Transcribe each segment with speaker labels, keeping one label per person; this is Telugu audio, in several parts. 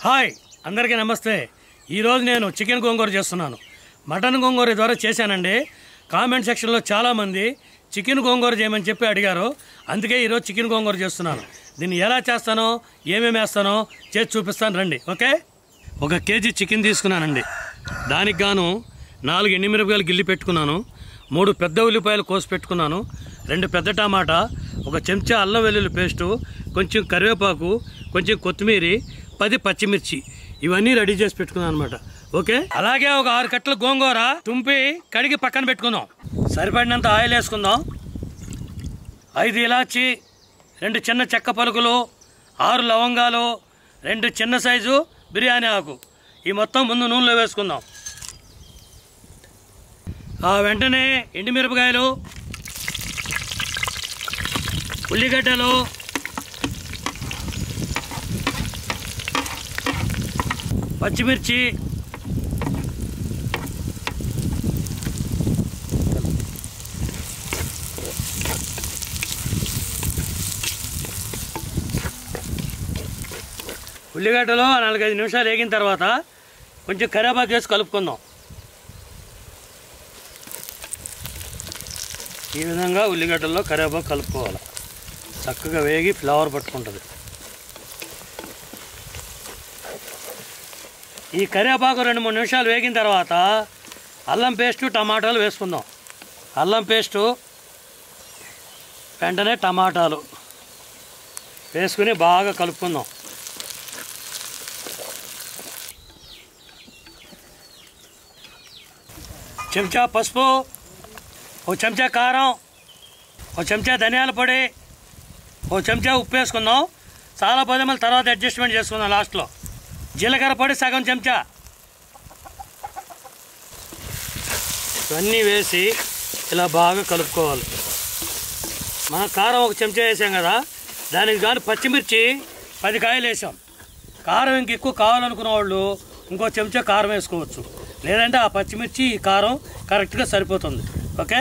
Speaker 1: హాయ్ అందరికీ నమస్తే ఈరోజు నేను చికెన్ గోంగూర చేస్తున్నాను మటన్ గోంగూర ద్వారా చేశానండి కామెంట్ సెక్షన్లో చాలామంది చికెన్ గోంగూర చేయమని చెప్పి అడిగారు అందుకే ఈరోజు చికెన్ గోంగూర చేస్తున్నాను దీన్ని ఎలా చేస్తానో ఏమేమి వేస్తానో చేసి చూపిస్తాను రండి ఓకే ఒక కేజీ చికెన్ తీసుకున్నానండి దానికి గాను నాలుగు ఎండుమిరపకాయలు గిల్లి పెట్టుకున్నాను మూడు పెద్ద ఉల్లిపాయలు కోసి పెట్టుకున్నాను రెండు పెద్ద టమాటా ఒక చెంచా అల్లం వెల్లుల్లి పేస్టు కొంచెం కరివేపాకు కొంచెం కొత్తిమీర పది పచ్చిమిర్చి ఇవన్నీ రెడీ చేసి పెట్టుకున్నాను అనమాట ఓకే అలాగే ఒక ఆరు కట్టల గోంగూర తుంపి కడిగి పక్కన పెట్టుకుందాం సరిపడినంత ఆయిల్ వేసుకుందాం ఐదు ఇలాచి రెండు చిన్న చెక్క పలుకులు ఆరు లవంగాలు రెండు చిన్న సైజు బిర్యానీ ఆకు ఈ మొత్తం ముందు నూనెలో వేసుకుందాం ఆ వెంటనే ఎండుమిరపకాయలు ఉల్లిగడ్డలు పచ్చిమిర్చి ఉల్లిగడ్డలు నాలుగైదు నిమిషాలు వేగిన తర్వాత కొంచెం కరివేపాకు వేసి కలుపుకుందాం ఈ విధంగా ఉల్లిగడ్డల్లో కరివేపాకు కలుపుకోవాలి చక్కగా వేగి ఫ్లేవర్ పట్టుకుంటుంది ఈ కరివేపాకు రెండు మూడు నిమిషాలు వేగిన తర్వాత అల్లం పేస్టు టమాటాలు వేసుకుందాం అల్లం పేస్టు వెంటనే టమాటాలు వేసుకుని బాగా కలుపుకుందాం చెంచా పసుపు ఓ చెంచా కారం ఓ చెంచా ధనియాల పొడి ఓ చెంచా ఉప్పు వేసుకుందాం చాలా పది మళ్ళీ తర్వాత అడ్జస్ట్మెంట్ చేసుకుందాం లాస్ట్లో జీలకర్ర పొడి సగం చెంచా ఇవన్నీ వేసి ఇలా బాగా కలుపుకోవాలి మన కారం ఒక చెంచా వేసాం కదా దానికి కానీ పచ్చిమిర్చి పది కాయలు వేసాం కారం ఇంక ఎక్కువ కావాలనుకున్న వాళ్ళు ఇంకో చెంచా కారం వేసుకోవచ్చు లేదంటే ఆ పచ్చిమిర్చి ఈ కారం కరెక్ట్గా సరిపోతుంది ఓకే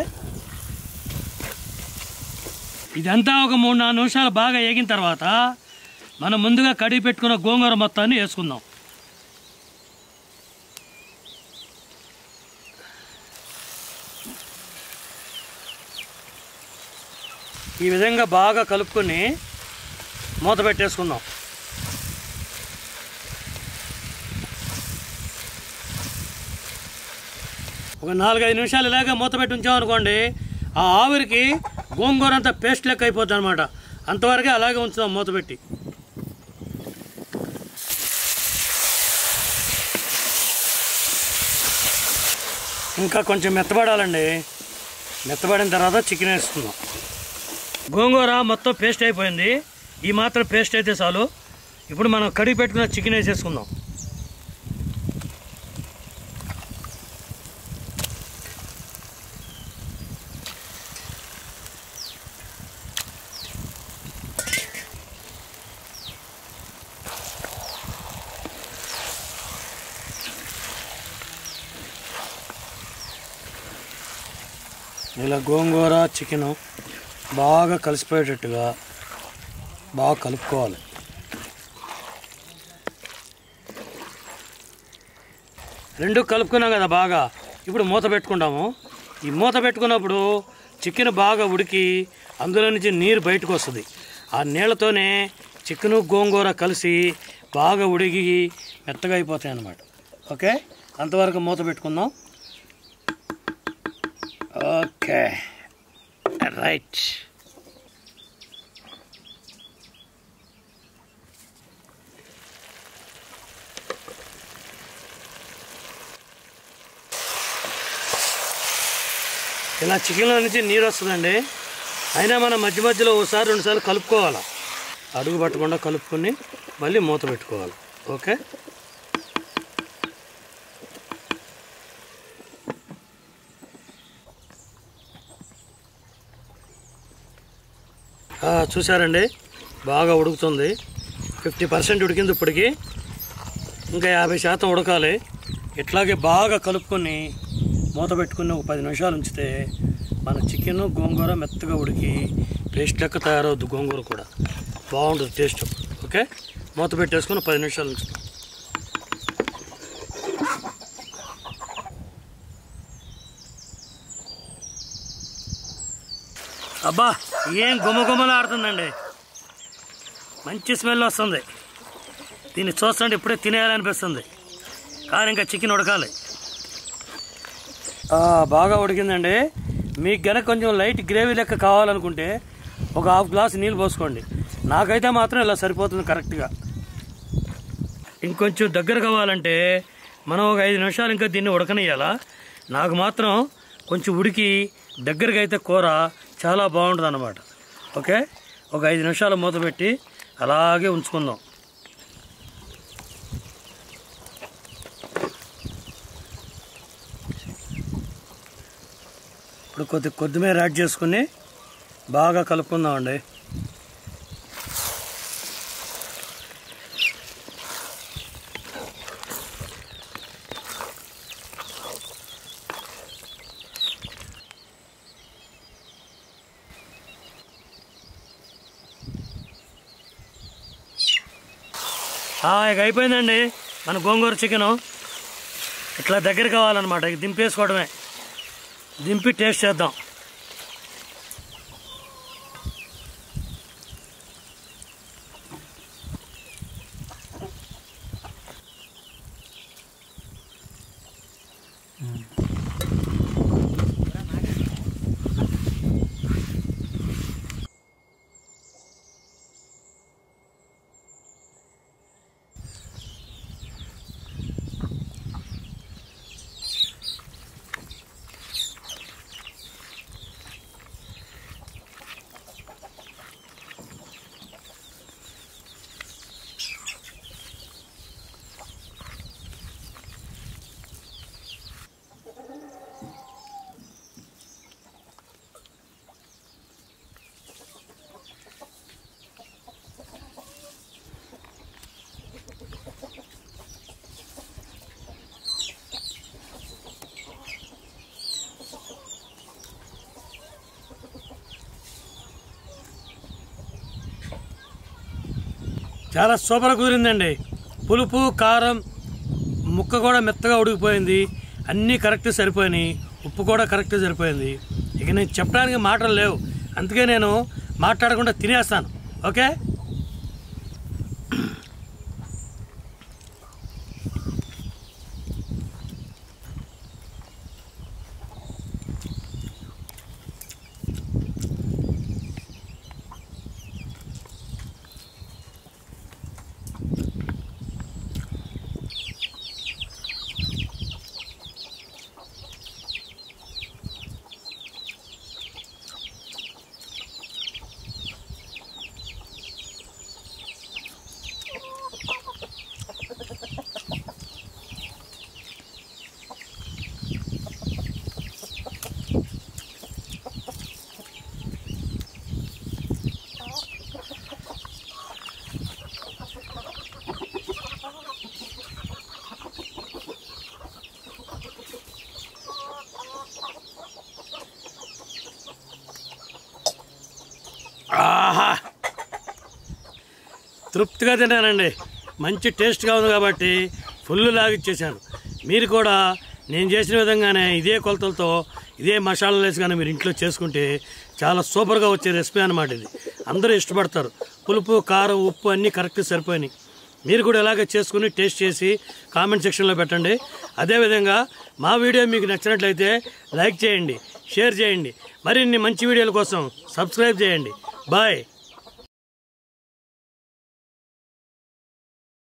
Speaker 1: ఇదంతా ఒక మూడు నాలుగు నిమిషాలు బాగా వేగిన తర్వాత మనం ముందుగా కడిగి పెట్టుకున్న గోంగూర మొత్తాన్ని వేసుకుందాం ఈ విధంగా బాగా కలుపుకొని మూత పెట్టేసుకుందాం ఒక నాలుగైదు నిమిషాలు ఇలాగే మూత పెట్టి ఉంచామనుకోండి ఆ ఆవిరికి గోంగూర అంతా పేస్ట్ లెక్క అయిపోద్ది అనమాట అంతవరకే అలాగే ఉంచుదాం మూత పెట్టి ఇంకా కొంచెం మెత్తబడాలండి మెత్తబడిన తర్వాత చికెన్ వేసుకుందాం గోంగూర మొత్తం పేస్ట్ అయిపోయింది ఈ మాత్రం పేస్ట్ అయితే చాలు ఇప్పుడు మనం కడిగి పెట్టుకున్న చికెన్ వేసేసుకుందాం ఇలా గోంగూర చికెను బాగా కలిసిపోయేటట్టుగా బాగా కలుపుకోవాలి రెండు కలుపుకున్నాం కదా బాగా ఇప్పుడు మూత పెట్టుకుంటాము ఈ మూత పెట్టుకున్నప్పుడు చికెన్ బాగా ఉడికి అందులో నుంచి నీరు బయటకు వస్తుంది ఆ నీళ్ళతోనే చికెను గోంగూర కలిసి బాగా ఉడికి మెత్తగా అయిపోతాయి అన్నమాట ఓకే అంతవరకు మూత పెట్టుకుందాం ఓకే రైట్ ఇలా చికెన్లో నుంచి నీరు వస్తుందండి అయినా మనం మధ్య మధ్యలో ఒకసారి రెండుసార్లు కలుపుకోవాలి అడుగు పట్టకుండా కలుపుకొని మళ్ళీ మూత పెట్టుకోవాలి ఓకే ఆ, చూసారండి బాగా ఉడుకుతుంది ఫిఫ్టీ పర్సెంట్ ఉడికింది ఇప్పటికి ఇంకా యాభై శాతం ఉడకాలి ఇట్లాగే బాగా కలుపుకొని మూత పెట్టుకుని ఒక పది నిమిషాలు ఉంచితే మన చికెన్ గోంగూర మెత్తగా ఉడికి పేస్ట్ లెక్క తయారవుద్ది గోంగూర కూడా బాగుంటుంది టేస్ట్ ఓకే మూత పెట్టేసుకుని పది నిమిషాలు ఉంచుతాం అబ్బా ఏం గుమగుమలాడుతుందండి మంచి స్మెల్ వస్తుంది దీన్ని చూస్తుంటే ఇప్పుడే తినేయాలనిపిస్తుంది కానీ ఇంకా చికెన్ ఉడకాలి ఆ, బాగా ఉడికిందండి మీకు గనక కొంచెం లైట్ గ్రేవీ లెక్క కావాలనుకుంటే ఒక హాఫ్ గ్లాస్ నీళ్ళు పోసుకోండి నాకైతే మాత్రం ఇలా సరిపోతుంది కరెక్ట్గా ఇంకొంచెం దగ్గర కావాలంటే మనం ఒక ఐదు నిమిషాలు ఇంకా దీన్ని ఉడకనియాలా నాకు మాత్రం కొంచెం ఉడికి దగ్గరగా అయితే కూర చాలా బాగుంటుంది అన్నమాట ఓకే ఒక ఐదు నిమిషాలు మూత పెట్టి అలాగే ఉంచుకుందాం ఇప్పుడు కొద్ది కొద్దిమీర యాడ్ చేసుకుని బాగా కలుపుకుందామండి ఆ, ఇక అయిపోయిందండి మన గోంగూర చికెను ఇట్లా దగ్గర కావాలన్నమాట ఇక దింపేసుకోవడమే దింపి టేస్ట్ చేద్దాం చాలా సూపర్ కుదిరిందండి పులుపు కారం ముక్క కూడా మెత్తగా ఉడికిపోయింది అన్నీ కరెక్ట్ సరిపోయినాయి ఉప్పు కూడా కరెక్ట్ సరిపోయింది ఇక నేను చెప్పడానికి మాటలు లేవు అందుకే నేను మాట్లాడకుండా తినేస్తాను ఓకే ఆహా తృప్తిగా తిన్నానండి మంచి టేస్ట్గా ఉంది కాబట్టి ఫుల్ లాగిచ్చేసాను మీరు కూడా నేను చేసిన విధంగానే ఇదే కొలతలతో ఇదే మసాలాలు వేసి కానీ మీరు ఇంట్లో చేసుకుంటే చాలా సూపర్గా వచ్చే రెసిపీ అనమాట ఇది అందరూ ఇష్టపడతారు పులుపు కారం ఉప్పు అన్నీ కరెక్ట్ సరిపోయినాయి మీరు కూడా ఇలాగే చేసుకుని టేస్ట్ చేసి కామెంట్ సెక్షన్లో పెట్టండి అదేవిధంగా మా వీడియో మీకు నచ్చినట్లయితే లైక్ చేయండి షేర్ చేయండి మరిన్ని మంచి వీడియోల కోసం సబ్స్క్రైబ్ చేయండి బాయ్